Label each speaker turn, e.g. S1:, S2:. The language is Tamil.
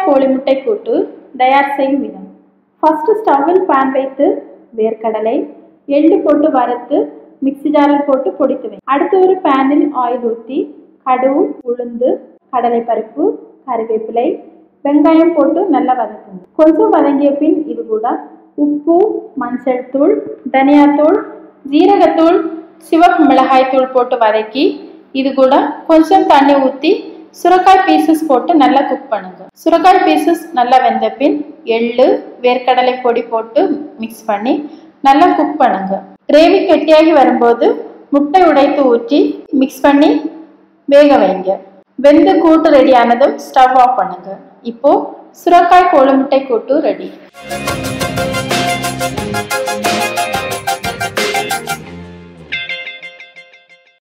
S1: கோழி முட்டை கூட்டு தயார் செய்யும் விதம் ஃபர்ஸ்ட் ஸ்டவ்வில் பேன் வைத்து வேர்க்கடலை எள்ளு போட்டு வறுத்து மிக்ஸி ஜாரில் போட்டு பொடித்து வை அடுத்து ஒரு பேனில் ஆயில் ஊற்றி கடுகு உளுந்து கடலைப்பருப்பு கறிவேப்பிலை வெங்காயம் போட்டு நல்லா வதக்குங்க கொஞ்சம் வதங்கிய பின் இது கூட உப்பு மஞ்சள் தூள் தனியாத்தூள் ஜீரகத்தூள் சிவப்பு மிளகாய் தூள் போட்டு வதக்கி இது கூட கொஞ்சம் தண்ணி ஊற்றி சுரக்காய் பீசஸ் போட்டு நல்லா குக் பண்ணுங்க சுரக்காய் பீசஸ் நல்லா வெந்த பின் எள்ளு வேர்க்கடலை பொடி போட்டு மிக்ஸ் பண்ணி நல்லா குக் பண்ணுங்க கிரேவி கெட்டியாகி வரும்போது முட்டை உடைத்து ஊற்றி மிக்ஸ் பண்ணி வேக வைங்க வெந்து கூட்டு ரெடி ஆனதும் ஸ்டவ் ஆஃப் பண்ணுங்க இப்போ சுரக்காய் கோழி முட்டை கூட்டு ரெடி